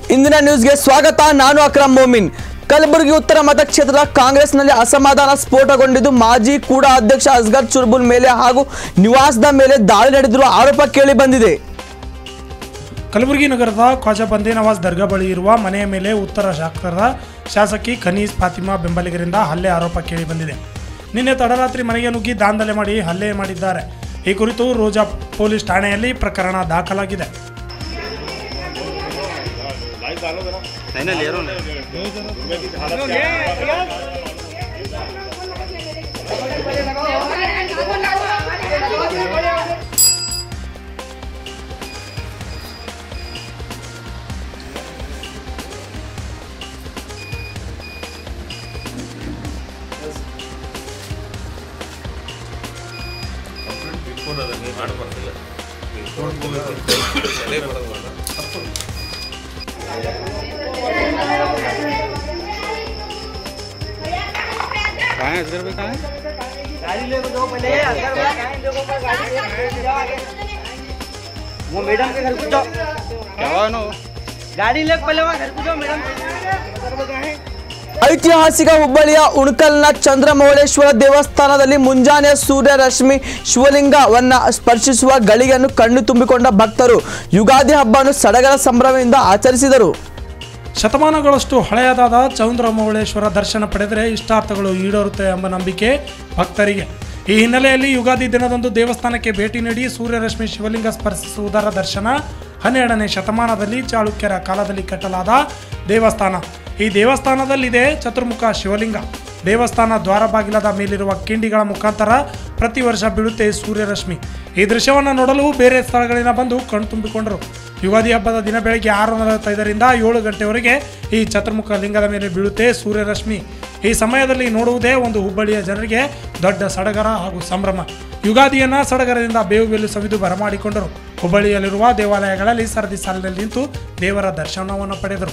ಇಂದಿನ ನ್ಯೂಸ್ಗೆ ಸ್ವಾಗತ ನಾನು ಅಕ್ರಮ್ ಮೋಮಿನ್ ಕಲಬುರಗಿ ಉತ್ತರ ಮತಕ್ಷೇತ್ರದ ಕಾಂಗ್ರೆಸ್ನಲ್ಲಿ ಅಸಮಾಧಾನ ಸ್ಫೋಟಗೊಂಡಿದ್ದು ಮಾಜಿ ಕೂಡ ಅಧ್ಯಕ್ಷ ಅಸ್ಗರ್ ಚುರ್ಬುಲ್ ಮೇಲೆ ಹಾಗೂ ನಿವಾಸದ ಮೇಲೆ ದಾಳಿ ನಡೆದಿರುವ ಆರೋಪ ಕೇಳಿ ಬಂದಿದೆ ಕಲಬುರಗಿ ನಗರದ ಖ್ವಾಜಾ ಬಂದೇ ನವಾಜ್ ದರ್ಗಾ ಬಳಿ ಇರುವ ಮನೆಯ ಮೇಲೆ ಉತ್ತರ ಶಾಸಕರ ಶಾಸಕಿ ಖನೀಸ್ ಫಾತಿಮಾ ಬೆಂಬಲಿಗರಿಂದ ಹಲ್ಲೆ ಆರೋಪ ಕೇಳಿ ಬಂದಿದೆ ನಿನ್ನೆ ತಡರಾತ್ರಿ ಮನೆಗೆ ನುಗ್ಗಿ ದಾಂಧಲೆ ಮಾಡಿ ಹಲ್ಲೆ ಮಾಡಿದ್ದಾರೆ ಈ ಕುರಿತು ರೋಜಾ ಪೊಲೀಸ್ ಠಾಣೆಯಲ್ಲಿ ಪ್ರಕರಣ ದಾಖಲಾಗಿದೆ गाड़ी ले दो पहले अंदर वाला गाड़ी देखो पर गाड़ी ले जाओ आगे वो मैडम के घर को जाओ क्या हुआ नो गाड़ी ले पहले वहाँ घर को जाओ मैडम ಐತಿಹಾಸಿಕ ಹುಬ್ಬಳ್ಳಿಯ ಉಣಕಲ್ನ ಚಂದ್ರಮೌಳೇಶ್ವರ ದೇವಸ್ಥಾನದಲ್ಲಿ ಮುಂಜಾನೆ ಸೂರ್ಯ ರಶ್ಮಿ ಶಿವಲಿಂಗವನ್ನ ಸ್ಪರ್ಶಿಸುವ ಗಳಿಗೆಯನ್ನು ಕಣ್ಣು ತುಂಬಿಕೊಂಡ ಭಕ್ತರು ಯುಗಾದಿ ಹಬ್ಬವನ್ನು ಸಡಗರ ಸಂಭ್ರಮದಿಂದ ಆಚರಿಸಿದರು ಶತಮಾನಗಳಷ್ಟು ಹಳೆಯದಾದ ಚೌಂದ್ರಮೌಳೇಶ್ವರ ದರ್ಶನ ಪಡೆದರೆ ಇಷ್ಟಾರ್ಥಗಳು ಈಡೇರುತ್ತೆ ಎಂಬ ನಂಬಿಕೆ ಭಕ್ತರಿಗೆ ಈ ಹಿನ್ನೆಲೆಯಲ್ಲಿ ಯುಗಾದಿ ದಿನದಂದು ದೇವಸ್ಥಾನಕ್ಕೆ ಭೇಟಿ ನೀಡಿ ಸೂರ್ಯರಶ್ಮಿ ಶಿವಲಿಂಗ ಸ್ಪರ್ಶಿಸುವುದರ ದರ್ಶನ ಹನ್ನೆರಡನೇ ಶತಮಾನದಲ್ಲಿ ಚಾಳುಕ್ಯರ ಕಾಲದಲ್ಲಿ ಕಟ್ಟಲಾದ ದೇವಸ್ಥಾನ ಈ ದೇವಸ್ಥಾನದಲ್ಲಿದೆ ಚತುರ್ಮುಖ ಶಿವಲಿಂಗ ದೇವಸ್ಥಾನ ದ್ವಾರ ಬಾಗಿಲದ ಮೇಲಿರುವ ಕಿಂಡಿಗಳ ಮುಖಾಂತರ ಪ್ರತಿ ವರ್ಷ ಬೀಳುತ್ತೆ ಸೂರ್ಯರಶ್ಮಿ ಈ ದೃಶ್ಯವನ್ನು ನೋಡಲು ಬೇರೆ ಸ್ಥಳಗಳಿಂದ ಬಂದು ಕಣ್ತುಂಬಿಕೊಂಡರು ಯುಗಾದಿ ಹಬ್ಬದ ದಿನ ಬೆಳಗ್ಗೆ ಆರು ನಲವತ್ತೈದರಿಂದ ಏಳು ಗಂಟೆವರೆಗೆ ಈ ಚತುರ್ಮುಖ ಲಿಂಗದ ಮೇಲೆ ಬೀಳುತ್ತೆ ಸೂರ್ಯರಶ್ಮಿ ಈ ಸಮಯದಲ್ಲಿ ನೋಡುವುದೇ ಒಂದು ಹುಬ್ಬಳ್ಳಿಯ ಜನರಿಗೆ ದೊಡ್ಡ ಸಡಗರ ಹಾಗೂ ಸಂಭ್ರಮ ಯುಗಾದಿಯನ್ನ ಸಡಗರದಿಂದ ಬೇವು ಬೇಲು ಸವಿದು ಬರಮಾಡಿಕೊಂಡರು ಹುಬ್ಬಳ್ಳಿಯಲ್ಲಿರುವ ದೇವಾಲಯಗಳಲ್ಲಿ ಸರದಿ ಸಾಲಿನಲ್ಲಿ ನಿಂತು ದೇವರ ದರ್ಶನವನ್ನು ಪಡೆದರು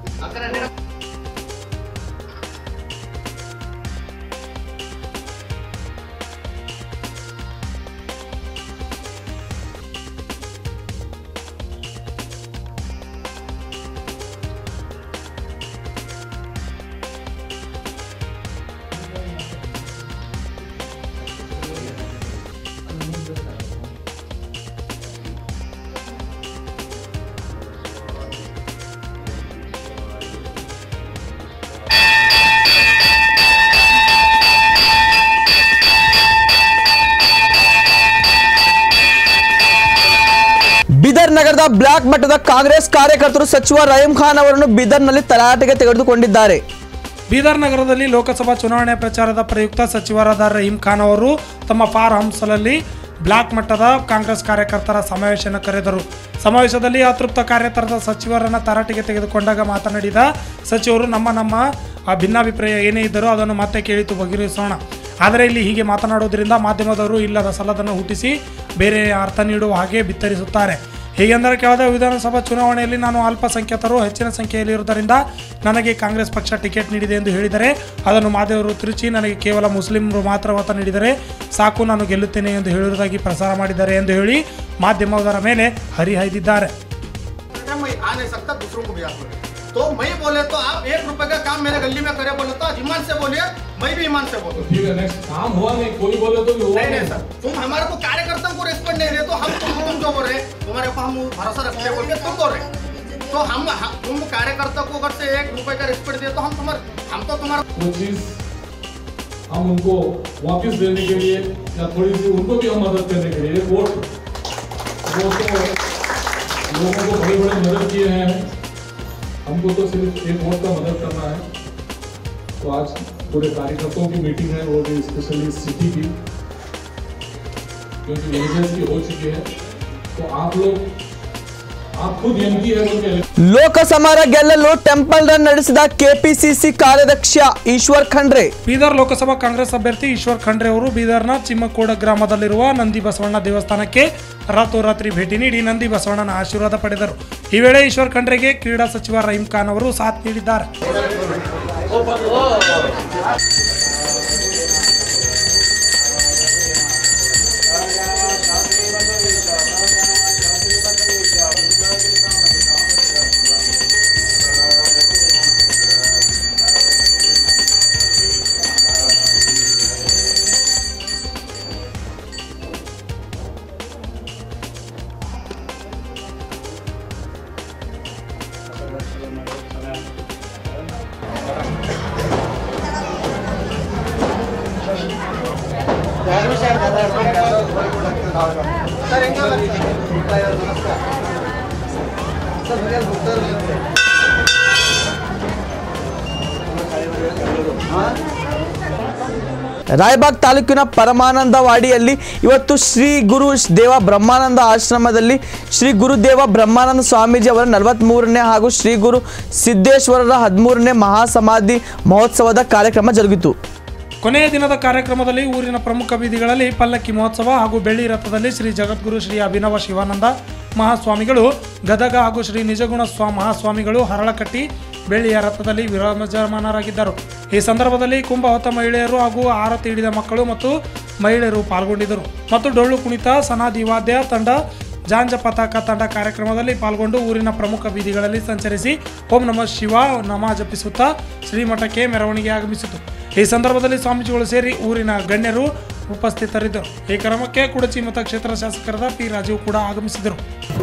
ಬೀದರ್ ನಗರದ ಬ್ಲಾಕ್ ಮಟ್ಟದ ಕಾಂಗ್ರೆಸ್ ಕಾರ್ಯಕರ್ತರು ಸಚಿವ ರಹೀಂ ಖಾನ್ ಅವರನ್ನು ಬೀದರ್ನಲ್ಲಿ ತರಾಟೆಗೆ ತೆಗೆದುಕೊಂಡಿದ್ದಾರೆ ಬೀದರ್ ನಗರದಲ್ಲಿ ಲೋಕಸಭಾ ಚುನಾವಣೆ ಪ್ರಚಾರದ ಪ್ರಯುಕ್ತ ಸಚಿವರಾದ ರಹೀಂ ಖಾನ್ ಅವರು ತಮ್ಮ ಫಾರ್ ಹೌಸ್ನಲ್ಲಿ ಬ್ಲಾಕ್ ಮಟ್ಟದ ಕಾಂಗ್ರೆಸ್ ಕಾರ್ಯಕರ್ತರ ಸಮಾವೇಶನ ಕರೆದರು ಸಮಾವೇಶದಲ್ಲಿ ಅತೃಪ್ತ ಕಾರ್ಯಕರ್ತರ ಸಚಿವರನ್ನ ತರಾಟೆಗೆ ತೆಗೆದುಕೊಂಡಾಗ ಮಾತನಾಡಿದ ಸಚಿವರು ನಮ್ಮ ನಮ್ಮ ಆ ಭಿನ್ನಾಭಿಪ್ರಾಯ ಏನೇ ಇದ್ದರೂ ಅದನ್ನು ಮತ್ತೆ ಕೇಳಿತು ಬಗೆಹರಿಸೋಣ ಆದರೆ ಇಲ್ಲಿ ಹೀಗೆ ಮಾತನಾಡುವುದರಿಂದ ಮಾಧ್ಯಮದವರು ಇಲ್ಲದ ಸಲದನ್ನು ಹುಟ್ಟಿಸಿ ಬೇರೆ ಅರ್ಥ ನೀಡುವ ಹಾಗೆ ಬಿತ್ತರಿಸುತ್ತಾರೆ ಹೀಗೆಂದರೆ ಕಳೆದ ವಿಧಾನಸಭಾ ಚುನಾವಣೆಯಲ್ಲಿ ನಾನು ಅಲ್ಪಸಂಖ್ಯಾತರು ಹೆಚ್ಚಿನ ಸಂಖ್ಯೆಯಲ್ಲಿ ಇರುವುದರಿಂದ ನನಗೆ ಕಾಂಗ್ರೆಸ್ ಪಕ್ಷ ಟಿಕೆಟ್ ನೀಡಿದೆ ಎಂದು ಹೇಳಿದರೆ ಅದನ್ನು ಮಾದೇವರು ತಿರುಚಿ ನನಗೆ ಕೇವಲ ಮುಸ್ಲಿಮರು ಮಾತ್ರ ಮತ ನೀಡಿದರೆ ಸಾಕು ನಾನು ಗೆಲ್ಲುತ್ತೇನೆ ಎಂದು ಹೇಳಿರುವುದಾಗಿ ಪ್ರಸಾರ ಮಾಡಿದ್ದಾರೆ ಎಂದು ಹೇಳಿ ಮಾಧ್ಯಮದವರ ಮೇಲೆ ಹರಿಹಾಯ್ದಿದ್ದಾರೆ मैं आ नहीं सकता दूसरों को भी आप बोले तो मैं बोले तो आप एक रुपए का काम मेरे गली में करे बोले तो आज ईमान से बोलिए मैं भी ईमान से बोलूँ ठीक है नेक्स्ट काम हुआ नहीं कोई बोले तो भी हुआ नहीं नहीं नहीं सर तुम हमारे को कार्यकर्ताओं को रेस्पेक्ट नहीं रहे तो हम तुम तुम जो बोल रहे तुम्हारे को हम भरोसा रखते हैं बोल के तुम बोल रहे तो हम हम- तुम कार्यकर्ता को अगर से एक रुपए का रेस्पेक्ट दिए तो हम तुम्हारे हम तो तुम्हारा वो चीज हम उनको वापस देने के लिए या थोड़ी सी उनको भी हम मदद करने के लिए वोट वो तो लोगों को बड़े बड़े मदद किए हैं हमको तो सिर्फ एक वोट का मदद करना है तो आज पूरे कार्यकर्ताओं की मीटिंग है वो भी स्पेशली सिटी की क्योंकि विलेजेस की हो चुकी है तो आप लोग आप खुद एमपी है बोल के ಲೋಕಸಮರ ಗೆಲ್ಲಲು ಟೆಂಪಲ್ ರನ್ ನಡೆಸಿದ ಕೆಪಿಸಿಸಿ ಕಾರ್ಯಾಧ್ಯಕ್ಷ ಈಶ್ವರ್ ಖಂಡ್ರೆ ಬೀದರ್ ಲೋಕಸಭಾ ಕಾಂಗ್ರೆಸ್ ಅಭ್ಯರ್ಥಿ ಈಶ್ವರ್ ಖಂಡ್ರೆ ಅವರು ಬೀದರ್ನ ಚಿಮ್ಮಕೋಡ ಗ್ರಾಮದಲ್ಲಿರುವ ನಂದಿ ಬಸವಣ್ಣ ದೇವಸ್ಥಾನಕ್ಕೆ ರಾತ್ರೋರಾತ್ರಿ ಭೇಟಿ ನೀಡಿ ನಂದಿ ಬಸವಣ್ಣನ ಆಶೀರ್ವಾದ ಪಡೆದರು ಈ ವೇಳೆ ಈಶ್ವರ್ ಖಂಡ್ರೆಗೆ ಕ್ರೀಡಾ ಸಚಿವ ರಹೀಂ ಖಾನ್ ಅವರು ಸಾಥ್ ನೀಡಿದ್ದಾರೆ ರಾಯಬಾಗ್ ತಾಲೂಕಿನ ಪರಮಾನಂದವಾಡಿಯಲ್ಲಿ ಇವತ್ತು ಶ್ರೀ ಗುರು ದೇವ ಬ್ರಹ್ಮಾನಂದ ಆಶ್ರಮದಲ್ಲಿ ಶ್ರೀ ಗುರುದೇವ ಬ್ರಹ್ಮಾನಂದ ಸ್ವಾಮೀಜಿ ಅವರ ನಲವತ್ತ್ಮೂರನೇ ಹಾಗೂ ಶ್ರೀ ಗುರು ಸಿದ್ದೇಶ್ವರರ ಹದಿಮೂರನೇ ಮಹಾಸಮಾಧಿ ಮಹೋತ್ಸವದ ಕಾರ್ಯಕ್ರಮ ಜರುಗಿತು ಕೊನೆಯ ದಿನದ ಕಾರ್ಯಕ್ರಮದಲ್ಲಿ ಊರಿನ ಪ್ರಮುಖ ಬೀದಿಗಳಲ್ಲಿ ಪಲ್ಲಕ್ಕಿ ಮಹೋತ್ಸವ ಹಾಗೂ ಬೆಳ್ಳಿ ರಥದಲ್ಲಿ ಶ್ರೀ ಜಗದ್ಗುರು ಶ್ರೀ ಅಭಿನವ ಶಿವಾನಂದ ಮಹಾಸ್ವಾಮಿಗಳು ಗದಗ ಹಾಗೂ ಶ್ರೀ ನಿಜಗುಣ ಸ್ವಾ ಮಹಾಸ್ವಾಮಿಗಳು ಹರಳಕಟ್ಟಿ ಬೆಳ್ಳಿಯ ರಥದಲ್ಲಿ ವಿರಾಜಮಾನರಾಗಿದ್ದರು ಈ ಸಂದರ್ಭದಲ್ಲಿ ಕುಂಭ ಹೊತ್ತ ಮಹಿಳೆಯರು ಹಾಗೂ ಆರತಿ ಹಿಡಿದ ಮಕ್ಕಳು ಮತ್ತು ಮಹಿಳೆಯರು ಪಾಲ್ಗೊಂಡಿದ್ದರು ಮತ್ತು ಡೊಳ್ಳು ಕುಣಿತ ಸನಾದಿ ವಾದ್ಯ ತಂಡ ಜಾಂಜ ಪತಾಕ ತಂಡ ಕಾರ್ಯಕ್ರಮದಲ್ಲಿ ಪಾಲ್ಗೊಂಡು ಊರಿನ ಪ್ರಮುಖ ಬೀದಿಗಳಲ್ಲಿ ಸಂಚರಿಸಿ ಓಂ ನಮಃ ಶಿವ ನಮ ಜಪಿಸುತ್ತಾ ಶ್ರೀಮಠಕ್ಕೆ ಮೆರವಣಿಗೆ ಆಗಮಿಸಿತು ಈ ಸಂದರ್ಭದಲ್ಲಿ ಸ್ವಾಮೀಜಿಗಳು ಸೇರಿ ಊರಿನ ಗಣ್ಯರು ಉಪಸ್ಥಿತರಿದ್ದರು ಈ ಕ್ರಮಕ್ಕೆ ಕುಡಚಿ ಮತಕ್ಷೇತ್ರ ಶಾಸಕರಾದ ಪಿ ರಾಜೀವ್ ಕೂಡ ಆಗಮಿಸಿದರು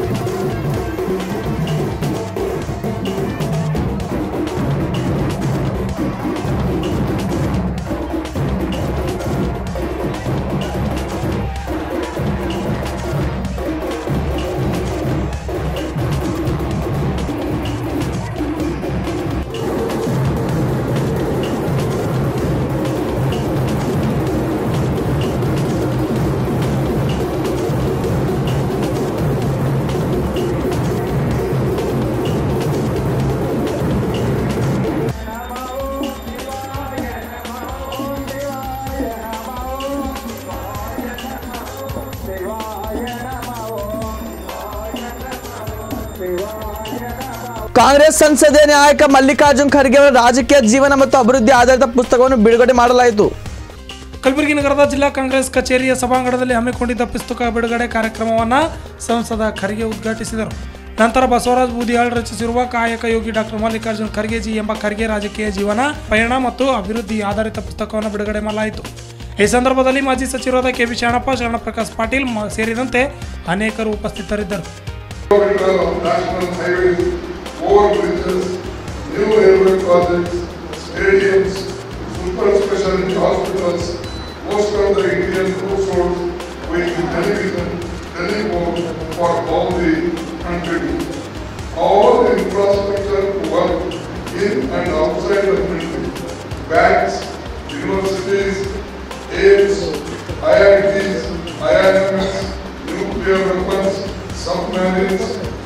ಕಾಂಗ್ರೆಸ್ ಸಂಸದೀಯ ನಾಯಕ ಮಲ್ಲಿಕಾರ್ಜುನ್ ಖರ್ಗೆ ಅವರ ರಾಜಕೀಯ ಜೀವನ ಮತ್ತು ಅಭಿವೃದ್ಧಿ ಆಧಾರಿತ ಪುಸ್ತಕವನ್ನು ಬಿಡುಗಡೆ ಮಾಡಲಾಯಿತು ಕಲಬುರಗಿ ನಗರದ ಜಿಲ್ಲಾ ಕಾಂಗ್ರೆಸ್ ಕಚೇರಿಯ ಸಭಾಂಗಣದಲ್ಲಿ ಹಮ್ಮಿಕೊಂಡಿದ್ದ ಪುಸ್ತಕ ಬಿಡುಗಡೆ ಕಾರ್ಯಕ್ರಮವನ್ನು ಸಂಸದ ಖರ್ಗೆ ಉದ್ಘಾಟಿಸಿದರು ನಂತರ ಬಸವರಾಜ್ ಬೂದಿಯಾಳ್ ರಚಿಸಿರುವ ಕಾಯಕ ಯೋಗಿ ಡಾಕ್ಟರ್ ಮಲ್ಲಿಕಾರ್ಜುನ್ ಖರ್ಗೆಜಿ ಎಂಬ ಖರ್ಗೆ ರಾಜಕೀಯ ಜೀವನ ಪಯಣ ಮತ್ತು ಅಭಿವೃದ್ಧಿ ಆಧಾರಿತ ಪುಸ್ತಕವನ್ನು ಬಿಡುಗಡೆ ಮಾಡಲಾಯಿತು ಈ ಸಂದರ್ಭದಲ್ಲಿ ಮಾಜಿ ಸಚಿವರಾದ ಕೆ ಬಿ ಶರಣಪ್ಪ ಶರಣಪ್ರಕಾಶ್ ಪಾಟೀಲ್ ಮ- ಸೇರಿದಂತೆ ಅನೇಕರು ಉಪಸ್ಥಿತರಿದ್ದರು kilometer of national highways, over bridges, new railway projects, stadiums, super specialty hospitals, most of the Indian households with television, telephone for all the country. All infrastructure work in and outside the country. Banks, universities, aims, IITs, IIMs, nuclear weapons, submarines,